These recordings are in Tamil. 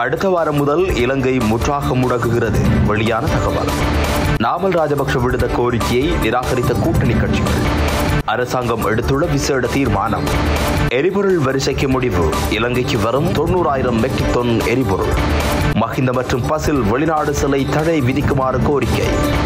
அடுத்த வாரம் முதல் இலங்கை முற்றாக முடக்குகிறது வெளியான தகவல் நாமல் ராஜபக்ஷ விடுத்த கோரிக்கையை நிராகரித்த கூட்டணி கட்சிகள் அரசாங்கம் எடுத்துள்ள விசேட தீர்மானம் எரிபொருள் வரிசைக்கு முடிவு இலங்கைக்கு வரும் தொண்ணூறாயிரம் மெட்ரிக் டன் எரிபொருள் மஹிந்த மற்றும் பசில் வெளிநாடு சிலை தடை விதிக்குமாறு கோரிக்கை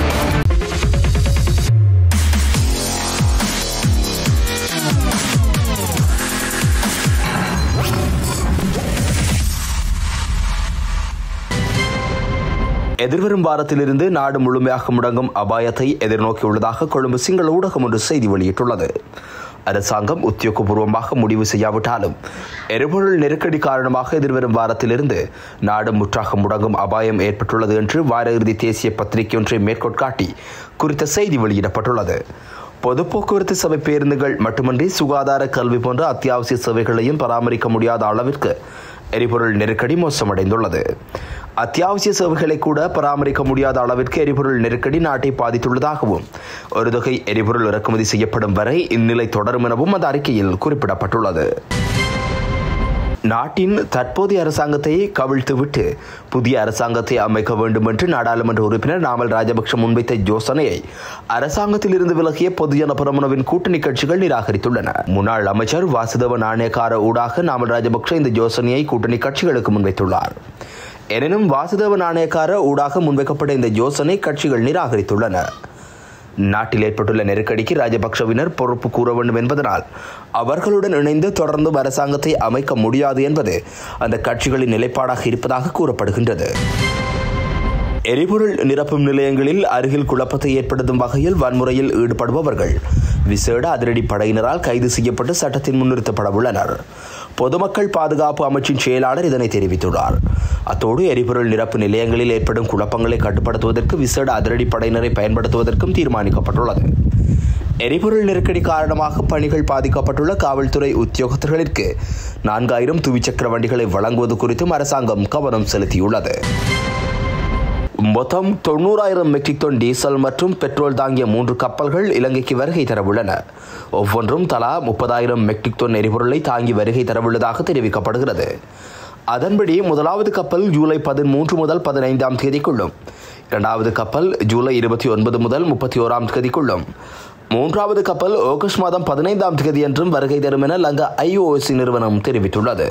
எதிர்வரும் வாரத்திலிருந்து நாடு முழுமையாக முடங்கும் அபாயத்தை எதிர்நோக்கியுள்ளதாக கொழும்பு சிங்கள ஊடகம் ஒன்று செய்தி வெளியிட்டுள்ளது அரசாங்கம் உத்தியோகபூர்வமாக முடிவு செய்யாவிட்டாலும் எரிபொருள் நெருக்கடி காரணமாக எதிர்வரும் வாரத்திலிருந்து நாடு முற்றாக முடங்கும் அபாயம் ஏற்பட்டுள்ளது என்று வார இறுதி தேசிய பத்திரிகை ஒன்றை மேற்கோட்காட்டி குறித்த செய்தி வெளியிடப்பட்டுள்ளது பொது போக்குவரத்து சபை பேருந்துகள் மட்டுமன்றி சுகாதார கல்வி போன்ற அத்தியாவசிய சேவைகளையும் பராமரிக்க முடியாத அளவிற்கு எரிபொருள் நெருக்கடி மோசமடைந்துள்ளது அத்தியாவசிய சேவைகளை கூட பராமரிக்க முடியாத அளவிற்கு எரிபொருள் நெருக்கடி நாட்டை பாதித்துள்ளதாகவும் ஒரு தொகை எரிபொருள் இறக்குமதி செய்யப்படும் வரை இந்நிலை தொடரும் எனவும் அந்த அறிக்கையில் குறிப்பிடப்பட்டுள்ளது நாட்டின் தற்போதைய அரசாங்கத்தை கவிழ்த்துவிட்டு புதிய அரசாங்கத்தை அமைக்க வேண்டும் என்று நாடாளுமன்ற உறுப்பினர் நாமல் ராஜபக்ஷ முன்வைத்த யோசனையை அரசாங்கத்தில் இருந்து விலகிய பொதுஜன பிரமுனவின் கூட்டணி கட்சிகள் நிராகரித்துள்ளன முன்னாள் அமைச்சர் வாசுதேவ நாணயக்கார ஊடாக நாமல் ராஜபக்ஷ இந்த யோசனையை கூட்டணி கட்சிகளுக்கு முன்வைத்துள்ளார் எனினும் வாசுதேவ நாணயக்கார ஊடாக முன்வைக்கப்பட்ட இந்த யோசனை கட்சிகள் நிராகரித்துள்ளன நாட்டில் ஏற்பட்டுள்ள நெருக்கடிக்கு ராஜபக்ஷவினர் பொறுப்பு கூற வேண்டும் என்பதனால் அவர்களுடன் இணைந்து தொடர்ந்து அரசாங்கத்தை அமைக்க முடியாது என்பது அந்த கட்சிகளின் நிலைப்பாடாக இருப்பதாக கூறப்படுகின்றது எரிபொருள் நிரப்பும் நிலையங்களில் அருகில் குழப்பத்தை ஏற்படுத்தும் வகையில் வன்முறையில் ஈடுபடுபவர்கள் விசேட அதிரடி படையினரால் கைது செய்யப்பட்டு சட்டத்தில் முன்னிறுத்தப்பட உள்ளனர் பொதுமக்கள் பாதுகாப்பு அமைச்சின் செயலாளர் இதனை தெரிவித்துள்ளார் அத்தோடு எரிபொருள் நிரப்பு நிலையங்களில் ஏற்படும் குழப்பங்களை கட்டுப்படுத்துவதற்கு விசேட அதிரடி படையினரை பயன்படுத்துவதற்கும் தீர்மானிக்கப்பட்டுள்ளது எரிபொருள் நெருக்கடி காரணமாக பணிகள் பாதிக்கப்பட்டுள்ள காவல்துறை உத்தியோகத்தர்களுக்கு நான்காயிரம் துவிச்சக்கர வண்டிகளை வழங்குவது குறித்தும் அரசாங்கம் கவனம் செலுத்தியுள்ளது மொத்தம் தொண்ணூறாயிரம் மெட்ரிக் டன் டீசல் மற்றும் பெட்ரோல் தாங்கிய மூன்று கப்பல்கள் இலங்கைக்கு வருகை தரவுள்ளன ஒவ்வொன்றும் தலா முப்பதாயிரம் மெட்ரிக் டன் எரிபொருளை தாங்கி வருகை தரவுள்ளதாக தெரிவிக்கப்படுகிறது அதன்படி முதலாவது கப்பல் ஜூலை பதிமூன்று முதல் பதினைந்தாம் தேதிக்குள்ளும் இரண்டாவது கப்பல் ஜூலை இருபத்தி ஒன்பது முதல் முப்பத்தி ஓராம் தேதிக்குள்ளும் மூன்றாவது கப்பல் ஆகஸ்ட் மாதம் பதினைந்தாம் தேதி என்றும் வருகை தரும் என லங்கா ஐஓஎஸ்சி நிறுவனம் தெரிவித்துள்ளது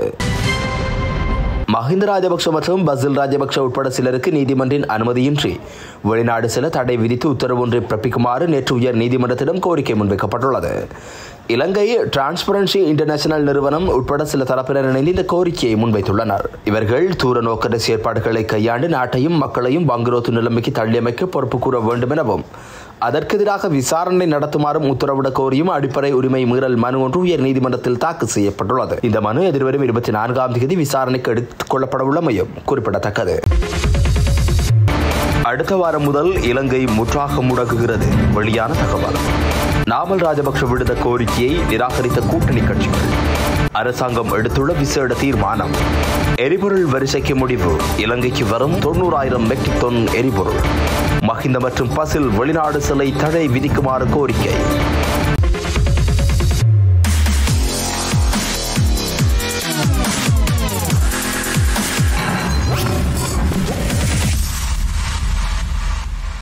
மஹிந்த ராஜபக்ஷ மற்றும் பசில் ராஜபக்ஷ உட்பட சிலருக்கு நீதிமன்றின் அனுமதியின்றி வெளிநாடு செல்ல தடை விதித்து உத்தரவு ஒன்றை பிறப்பிக்குமாறு நேற்று உயர் நீதிமன்றத்திடம் கோரிக்கை முன்வைக்கப்பட்டுள்ளது இலங்கை டிரான்ஸ்பரன்சி இன்டர்நேஷனல் நிறுவனம் உட்பட சில தரப்பினர் இணைந்து இந்த கோரிக்கையை முன்வைத்துள்ளனர் இவர்கள் தூர நோக்கற்ற செயற்பாடுகளை கையாண்டு நாட்டையும் மக்களையும் பங்குரோத்து நிலைமைக்கு தள்ளியமைக்க பொறுப்பு கூற வேண்டும் எனவும் அதற்கு எதிராக விசாரணை நடத்துமாறும் உத்தரவிட கோரியும் அடிப்படை உரிமை மீறல் மனு ஒன்று உயர் நீதிமன்றத்தில் தாக்கல் செய்யப்பட்டுள்ளது இந்த மனு எதிர்வரும் இருபத்தி நான்காம் தேதி விசாரணைக்கு எடுத்துக் கொள்ளப்பட உள்ளமையும் குறிப்பிடத்தக்கது அடுத்த வாரம் முதல் இலங்கை முற்றாக முடக்குகிறது வெளியான தகவல் நாமல் ராஜபக்ஷ விடுத்த கோரிக்கையை நிராகரித்த கூட்டணி கட்சிகள் அரசாங்கம் எடுத்துள்ள விசேட தீர்மானம் எரிபொருள் வரிசைக்கு முடிவு இலங்கைக்கு வரும் தொண்ணூறாயிரம் மெட்ரிக் டன் எரிபொருள் மஹிந்த மற்றும் பசில் வெளிநாடு சிலை தடை விதிக்குமாறு கோரிக்கை